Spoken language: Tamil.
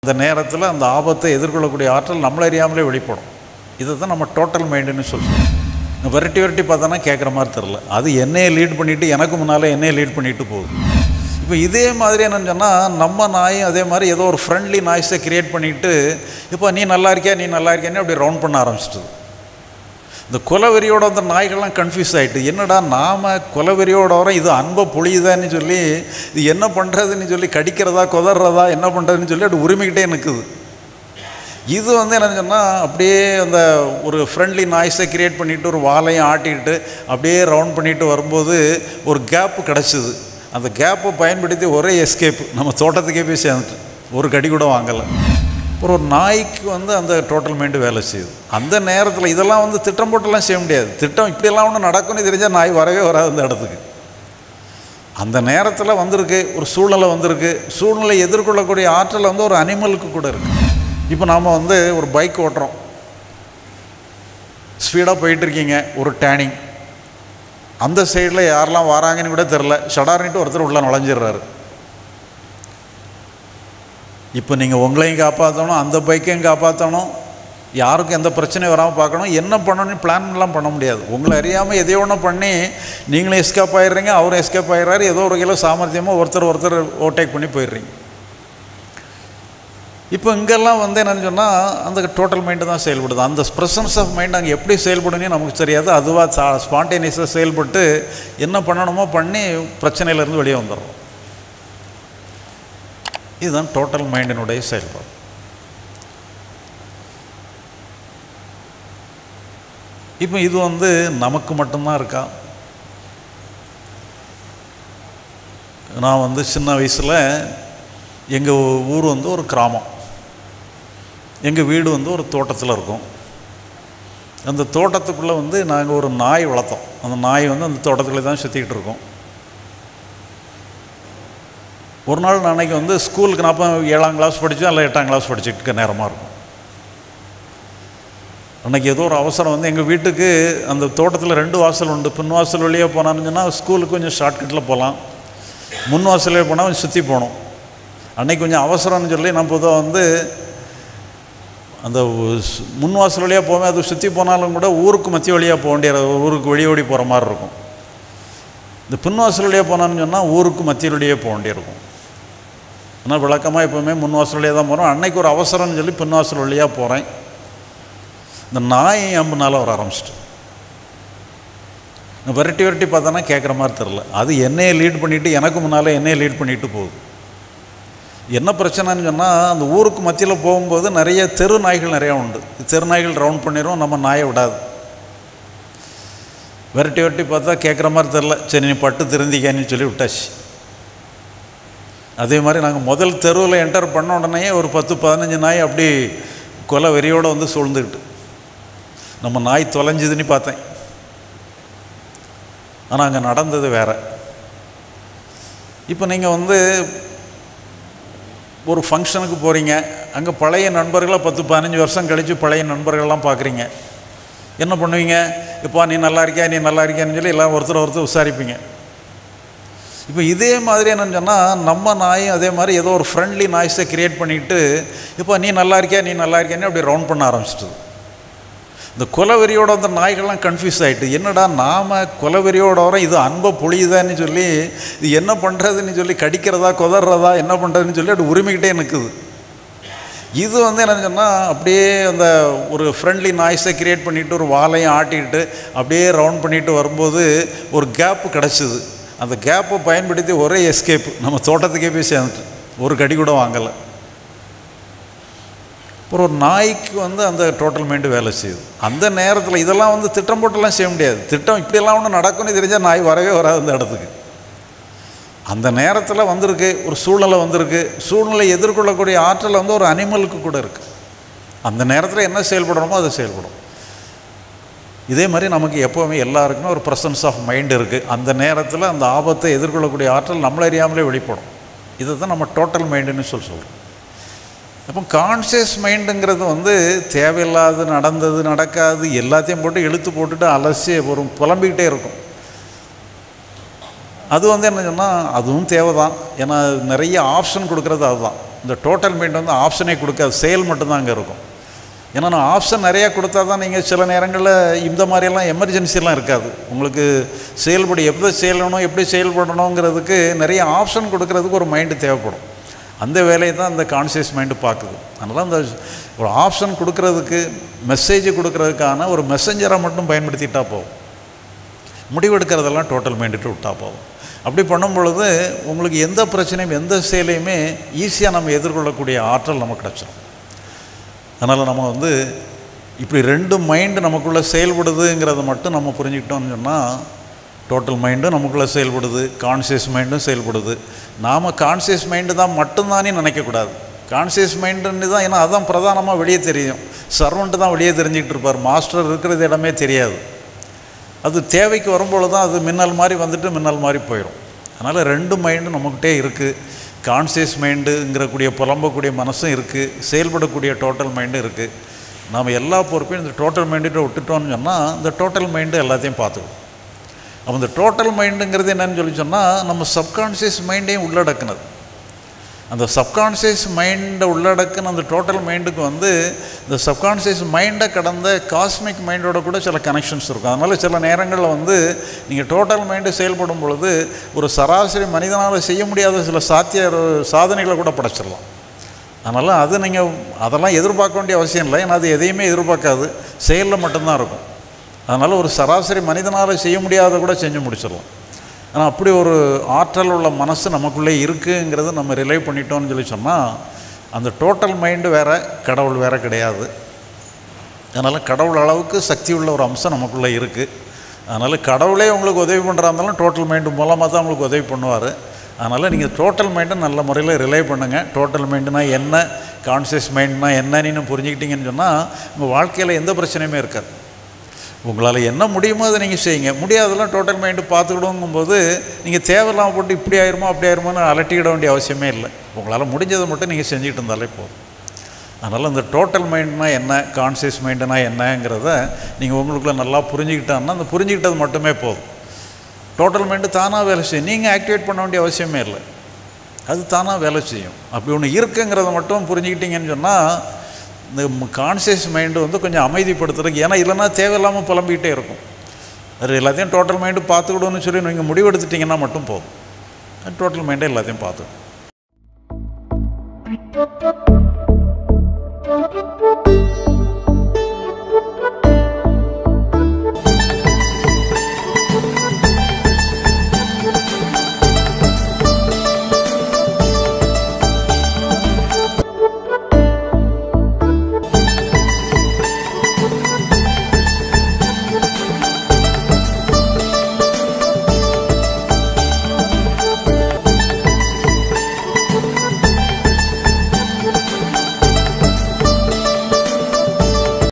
அந்த நேரத்தில் அந்த ஆபத்தை எதிர்கொள்ளக்கூடிய ஆற்றல் நம்மளை அறியாமலே வெளிப்படும் இதை தான் நம்ம டோட்டல் மைண்டுன்னு சொல்கிறோம் விரட்டி விரட்டி பார்த்தோன்னா கேட்குற மாதிரி தெரில அது என்னையை லீட் பண்ணிவிட்டு எனக்கு முன்னால் என்னையை லீட் பண்ணிட்டு போகுது இப்போ இதே மாதிரி என்னன்னு சொன்னால் நம்ம நாயும் அதே மாதிரி ஏதோ ஒரு ஃப்ரெண்ட்லி நாய்ஸை க்ரியேட் பண்ணிவிட்டு இப்போ நீ நல்லா இருக்கியா நீ நல்லா இருக்கியான்னு அப்படி ரவுண்ட் பண்ண ஆரம்பிச்சிட்டது இந்த குலவெறியோட அந்த நாய்கள்லாம் கன்ஃபியூஸ் ஆகிட்டு என்னடா நாம் குலவெறியோட வரோம் இது அன்பை பொழியுதான்னு சொல்லி இது என்ன பண்ணுறதுன்னு சொல்லி கடிக்கிறதா கொதறதா என்ன பண்ணுறதுன்னு சொல்லி அப்படி உரிமைக்கிட்டே நிற்குது இது வந்து என்னன்னு சொன்னால் அப்படியே அந்த ஒரு ஃப்ரெண்ட்லி நாய்ஸை க்ரியேட் பண்ணிவிட்டு ஒரு வாலையும் ஆட்டிக்கிட்டு அப்படியே ரவுண்ட் பண்ணிட்டு வரும்போது ஒரு கேப்பு கிடச்சிது அந்த கேப்பை பயன்படுத்தி ஒரே எஸ்கேப் நம்ம தோட்டத்துக்கே போய் சேர்ந்துட்டு ஒரு கடி கூட வாங்கலை அப்புறம் ஒரு நாய்க்கு வந்து அந்த டோட்டல் மைண்டு வேலை செய்யுது அந்த நேரத்தில் இதெல்லாம் வந்து திட்டம் போட்டெல்லாம் செய்ய முடியாது திட்டம் இப்படியெல்லாம் ஒன்று நடக்கும்னு தெரிஞ்சால் நாய் வரவே வராது அந்த இடத்துக்கு அந்த நேரத்தில் வந்திருக்கு ஒரு சூழ்நிலை வந்திருக்கு சூழ்நிலை எதிர்கொள்ளக்கூடிய ஆற்றல் வந்து ஒரு அனிமலுக்கு கூட இருக்குது இப்போ நாம் வந்து ஒரு பைக் ஓட்டுறோம் ஸ்பீடாக போயிட்டுருக்கீங்க ஒரு டேனிங் அந்த சைடில் யாரெல்லாம் வராங்கன்னு கூட தெரில ஷடார்னிட்டு ஒருத்தர் உள்ள நுழைஞ்சிடுறாரு இப்போ நீங்கள் உங்களையும் காப்பாற்றணும் அந்த பைக்கையும் காப்பாற்றணும் யாருக்கும் எந்த பிரச்சனையும் வராமல் பார்க்கணும் என்ன பண்ணணும்னு பிளான்லாம் பண்ண முடியாது உங்களை அறியாமல் எதையோ ஒன்று பண்ணி நீங்களும் எஸ்கேப் ஆயிடுறீங்க அவரும் எஸ்கேப் ஆயிடுறாரு ஏதோ ஒரு கிலோ சாமர்த்தியமாக ஒருத்தர் ஒருத்தர் ஓவர்டேக் பண்ணி போயிடுறீங்க இப்போ இங்கெல்லாம் வந்து என்னென்னு சொன்னால் அந்த டோட்டல் மைண்டு தான் செயல்படுது அந்த ப்ரெசன்ஸ் ஆஃப் மைண்ட் அங்கே எப்படி செயல்படுன்னு நமக்கு தெரியாது அதுவாக சா ஸ்பான்டேனியஸாக செயல்பட்டு என்ன பண்ணணுமோ பண்ணி பிரச்சனையிலேருந்து வெளியே வந்துடுறோம் இதுதான் டோட்டல் மைண்டினுடைய செயல்பாடு இப்போ இது வந்து நமக்கு மட்டும்தான் இருக்கா நான் வந்து சின்ன வயசில் எங்கள் ஊர் வந்து ஒரு கிராமம் எங்கள் வீடு வந்து ஒரு தோட்டத்தில் இருக்கும் அந்த தோட்டத்துக்குள்ளே வந்து நாங்கள் ஒரு நாய் வளர்த்தோம் அந்த நாய் வந்து அந்த தோட்டத்துக்குள்ளே தான் சுற்றிக்கிட்டு இருக்கோம் ஒரு நாள் நான் அன்னைக்கு வந்து ஸ்கூலுக்கு நான் அப்போ ஏழாம் கிளாஸ் படித்தோம் இல்லை எட்டாம் கிளாஸ் படிச்சுட்டு இருக்க நேரமாக இருக்கும் அன்றைக்கி ஏதோ ஒரு அவசரம் வந்து எங்கள் வீட்டுக்கு அந்த தோட்டத்தில் ரெண்டு வாசல் உண்டு பின் வாசல் வழியாக போனான்னு சொன்னால் ஸ்கூலுக்கு கொஞ்சம் ஷார்ட்கட்டில் போகலாம் முன் வாசலே போனால் கொஞ்சம் சுற்றி போகணும் அன்னைக்கு கொஞ்சம் அவசரம்னு சொல்லி நான் பொதுவாக வந்து அந்த ஸ்- முன் வாசல் வழியாக போவேன் அது சுற்றி போனாலும் கூட ஊருக்கு மத்திய வழியாக போக வேண்டிய ஊருக்கு வெளியே ஓடி போகிற மாதிரி இருக்கும் இந்த பின் வாசல் வழியாக போனான்னு சொன்னால் ஊருக்கு மத்திய வழியே போக வேண்டியிருக்கும் ஆனால் விளக்கமாக எப்போவுமே முன் வாசல் வழியாக தான் போகிறோம் அன்னைக்கு ஒரு அவசரம்னு சொல்லி பின் வாசல் வழியாக போகிறேன் இந்த நாய் அம்புனால வர ஆரம்பிச்சிட்டு நான் விரட்டி விரட்டி பார்த்தோன்னா கேட்குற மாதிரி தெரில அது என்னையை லீட் பண்ணிவிட்டு எனக்கு முன்னால் என்னையை லீட் பண்ணிட்டு போகுது என்ன பிரச்சனைன்னு சொன்னால் அந்த ஊருக்கு மத்தியில் போகும்போது நிறைய தெரு நாய்கள் நிறையா உண்டு தெரு நாய்கள் ரவுண்ட் பண்ணிடும் நம்ம நாயை விடாது விரட்டி விரட்டி பார்த்தா கேட்குற மாதிரி தெரில சரி நீ பட்டு திருந்திக்கான்னு சொல்லி விட்டாச்சு அதே மாதிரி நாங்கள் முதல் தெருவில் என்டர் பண்ண உடனே ஒரு பத்து பதினஞ்சு நாய் அப்படி கொலை வெறியோடு வந்து சூழ்ந்துக்கிட்டு நம்ம நாய் தொலைஞ்சுதுன்னு பார்த்தேன் ஆனால் அங்கே நடந்தது வேற இப்போ நீங்கள் வந்து ஒரு ஃபங்க்ஷனுக்கு போகிறீங்க அங்கே பழைய நண்பர்களை பத்து பதினஞ்சு வருஷம் கழித்து பழைய நண்பர்கள்லாம் பார்க்குறீங்க என்ன பண்ணுவீங்க இப்போ நீ நல்லா இருக்கியா நீ நல்லா இருக்கியான்னு சொல்லி எல்லாம் ஒருத்தர் ஒருத்தர் விசாரிப்பீங்க இப்போ இதே மாதிரி என்னன்னு சொன்னால் நம்ம நாயும் அதே மாதிரி ஏதோ ஒரு ஃப்ரெண்ட்லி நாய்ஸை க்ரியேட் பண்ணிவிட்டு இப்போ நீ நல்லா இருக்கியா நீ நல்லா இருக்கியான்னு அப்படி ரவுண்ட் பண்ண ஆரம்பிச்சிட்டது இந்த குலவெறியோட அந்த நாய்கள்லாம் கன்ஃபியூஸ் ஆகிட்டு என்னடா நாம் குலவெறியோட வரோம் இது அன்பை பொழியுதான்னு சொல்லி இது என்ன பண்ணுறதுன்னு சொல்லி கடிக்கிறதா கொதறதா என்ன பண்ணுறதுன்னு சொல்லி அப்படி உரிமைக்கிட்டே நிற்குது இது வந்து என்னன்னு சொன்னால் அப்படியே அந்த ஒரு ஃப்ரெண்ட்லி நாய்ஸை க்ரியேட் பண்ணிவிட்டு ஒரு வாலையும் ஆட்டிக்கிட்டு அப்படியே ரவுண்ட் பண்ணிட்டு வரும்போது ஒரு கேப்பு கிடச்சிது அந்த கேப்பை பயன்படுத்தி ஒரே எஸ்கேப் நம்ம தோட்டத்துக்கே போய் சேர்ந்துட்டு ஒரு கடி கூட வாங்கலை அப்புறம் ஒரு நாய்க்கு வந்து அந்த டோட்டல் மைண்டு வேலை செய்யுது அந்த நேரத்தில் இதெல்லாம் வந்து திட்டம் போட்டெல்லாம் செய்ய முடியாது திட்டம் இப்படியெல்லாம் ஒன்று நடக்கும்னு தெரிஞ்சால் நாய் வரவே வராது அந்த இடத்துக்கு அந்த நேரத்தில் வந்திருக்கு ஒரு சூழ்நிலை வந்திருக்கு சூழ்நிலை எதிர்கொள்ளக்கூடிய ஆற்றல் வந்து ஒரு அனிமலுக்கு கூட இருக்குது அந்த நேரத்தில் என்ன செயல்படணுமோ அது செயல்படும் இதே மாதிரி நமக்கு எப்போவுமே எல்லாருக்குமே ஒரு ப்ரெசன்ஸ் ஆஃப் மைண்ட் இருக்குது அந்த நேரத்தில் அந்த ஆபத்தை எதிர்கொள்ளக்கூடிய ஆற்றல் நம்மளை அறியாமலே வெளிப்படும் இதை தான் நம்ம டோட்டல் மைண்டுன்னு சொல்லி சொல்கிறோம் அப்போ கான்சியஸ் மைண்டுங்கிறது வந்து தேவையில்லாது நடந்தது நடக்காது எல்லாத்தையும் போட்டு இழுத்து போட்டுட்டு அலசி ஒரு புலம்பிக்கிட்டே இருக்கும் அது வந்து என்ன சொன்னால் அதுவும் தேவை தான் ஏன்னா நிறைய ஆப்ஷன் கொடுக்குறது அதுதான் இந்த டோட்டல் மைண்ட் வந்து ஆப்ஷனே கொடுக்காது செயல் மட்டும்தான் அங்கே இருக்கும் ஏன்னா நான் ஆப்ஷன் நிறையா கொடுத்தா தான் நீங்கள் சில நேரங்களில் இந்த மாதிரியெல்லாம் எமர்ஜென்சிலாம் இருக்காது உங்களுக்கு செயல்படி எப்படி செயலணும் எப்படி செயல்படணுங்கிறதுக்கு நிறைய ஆப்ஷன் கொடுக்கறதுக்கு ஒரு மைண்டு தேவைப்படும் அந்த வேலையை தான் இந்த கான்சியஸ் மைண்டு பார்க்குது அதனால் அந்த ஒரு ஆப்ஷன் கொடுக்கறதுக்கு மெசேஜ் கொடுக்கறதுக்கான ஒரு மெசஞ்சரை மட்டும் பயன்படுத்திட்டா போதும் முடிவெடுக்கிறதெல்லாம் டோட்டல் மைண்டுட்டு விட்டா போதும் அப்படி பண்ணும் பொழுது உங்களுக்கு எந்த பிரச்சனையும் எந்த செயலையுமே ஈஸியாக நம்ம எதிர்கொள்ளக்கூடிய ஆற்றல் நமக்கு கிடச்சிடும் அதனால் நம்ம வந்து இப்படி ரெண்டு மைண்டு நமக்குள்ளே செயல்படுதுங்கிறத மட்டும் நம்ம புரிஞ்சுக்கிட்டோம்னு சொன்னால் டோட்டல் மைண்டும் நமக்குள்ளே செயல்படுது கான்சியஸ் மைண்டும் செயல்படுது நாம் கான்சியஸ் மைண்டு தான் மட்டும்தானே நினைக்கக்கூடாது கான்சியஸ் மைண்டுன்னு தான் ஏன்னா அதான் பிரதானமாக வெளியே தெரியும் சர்வன்ட்டு தான் வெளியே தெரிஞ்சிக்கிட்டு இருப்பார் மாஸ்டர் இருக்கிறது இடமே தெரியாது அது தேவைக்கு வரும்பொழுது தான் அது மின்னல் மாதிரி வந்துட்டு மின்னல் மாதிரி போயிடும் அதனால் ரெண்டு மைண்டும் நம்மக்கிட்டே இருக்குது கான்சியஸ் மைண்டுங்கிறக்கூடிய புலம்பக்கூடிய மனசும் இருக்குது செயல்படக்கூடிய டோட்டல் மைண்டும் இருக்குது நாம் எல்லா பொறுப்பையும் இந்த டோட்டல் மைண்டுகிட்ட விட்டுட்டோம்னு சொன்னால் இந்த டோட்டல் மைண்டு எல்லாத்தையும் பார்த்துக்கும் அப்போ இந்த டோட்டல் மைண்டுங்கிறது என்னன்னு சொல்லி சொன்னால் நம்ம சப்கான்ஷியஸ் மைண்டையும் உள்ளடக்குனது அந்த சப்கான்ஷியஸ் மைண்டை உள்ளடக்குன அந்த டோட்டல் மைண்டுக்கு வந்து இந்த சப்கான்ஷியஸ் மைண்டை கடந்த காஸ்மிக் மைண்டோட கூட சில கனெக்ஷன்ஸ் இருக்கும் அதனால் சில நேரங்களில் வந்து நீங்கள் டோட்டல் மைண்டு செயல்படும் பொழுது ஒரு சராசரி மனிதனால் செய்ய முடியாத சில சாத்திய சாதனைகளை கூட படைச்சிடலாம் அதனால் அது நீங்கள் அதெல்லாம் எதிர்பார்க்க வேண்டிய அவசியம் இல்லை ஏன்னா அது எதையுமே எதிர்பார்க்காது செயலில் மட்டும்தான் இருக்கும் அதனால் ஒரு சராசரி மனிதனால் செய்ய முடியாத கூட செஞ்சு முடிச்சிடலாம் ஆனால் அப்படி ஒரு ஆற்றல் உள்ள மனசு நமக்குள்ளே இருக்குங்கிறத நம்ம ரிலை பண்ணிட்டோம்னு சொல்லி சொன்னால் அந்த டோட்டல் மைண்டு வேறு கடவுள் வேறு கிடையாது அதனால் கடவுள் அளவுக்கு சக்தி உள்ள ஒரு அம்சம் நமக்குள்ளே இருக்குது அதனால் கடவுளே உங்களுக்கு உதவி பண்ணுறா இருந்தாலும் டோட்டல் மைண்டு மூலமாக தான் உங்களுக்கு உதவி பண்ணுவார் அதனால் நீங்கள் டோட்டல் மைண்டை நல்ல முறையில் ரிலை பண்ணுங்கள் டோட்டல் மைண்டுனா என்ன கான்சியஸ் மைண்ட்னா என்னன்னு புரிஞ்சுக்கிட்டீங்கன்னு சொன்னால் உங்கள் வாழ்க்கையில் எந்த பிரச்சனையுமே இருக்காது உங்களால் என்ன முடியுமோ அதை நீங்கள் செய்யுங்க முடியாதெல்லாம் டோட்டல் மைண்டு பார்த்துக்கிடுங்கும்போது நீங்கள் தேவையில்லாமல் போட்டு இப்படி ஆயிருமோ அப்படி ஆயிருமோன்னு அலட்டிக்கிட வேண்டிய அவசியமே இல்லை உங்களால் முடிஞ்சதை மட்டும் நீங்கள் செஞ்சுக்கிட்டு இருந்தாலே போதும் அதனால் இந்த டோட்டல் மைண்டுனா என்ன கான்சியஸ் மைண்டுனா என்னங்கிறத நீங்கள் உங்களுக்குள்ள நல்லா புரிஞ்சுக்கிட்டாங்கன்னா அந்த புரிஞ்சுக்கிட்டது மட்டுமே போதும் டோட்டல் மைண்டு தானாக வேலை செய்யும் நீங்கள் ஆக்டிவேட் பண்ண வேண்டிய அவசியமே இல்லை அது தானாக வேலை செய்யும் அப்படி ஒன்று இருக்குங்கிறத மட்டும் புரிஞ்சுக்கிட்டீங்கன்னு சொன்னால் இந்த கான்சியஸ் மைண்டு வந்து கொஞ்சம் அமைதிப்படுத்துறதுக்கு ஏன்னா இல்லைன்னா தேவையில்லாமல் புலம்பிக்கிட்டே இருக்கும் அது எல்லாத்தையும் டோட்டல் மைண்டு பார்த்துக்கிடுன்னு சொல்லி நீங்கள் முடிவெடுத்துட்டிங்கன்னா மட்டும் போதும் டோட்டல் மைண்டை எல்லாத்தையும் பார்த்துக்கணும்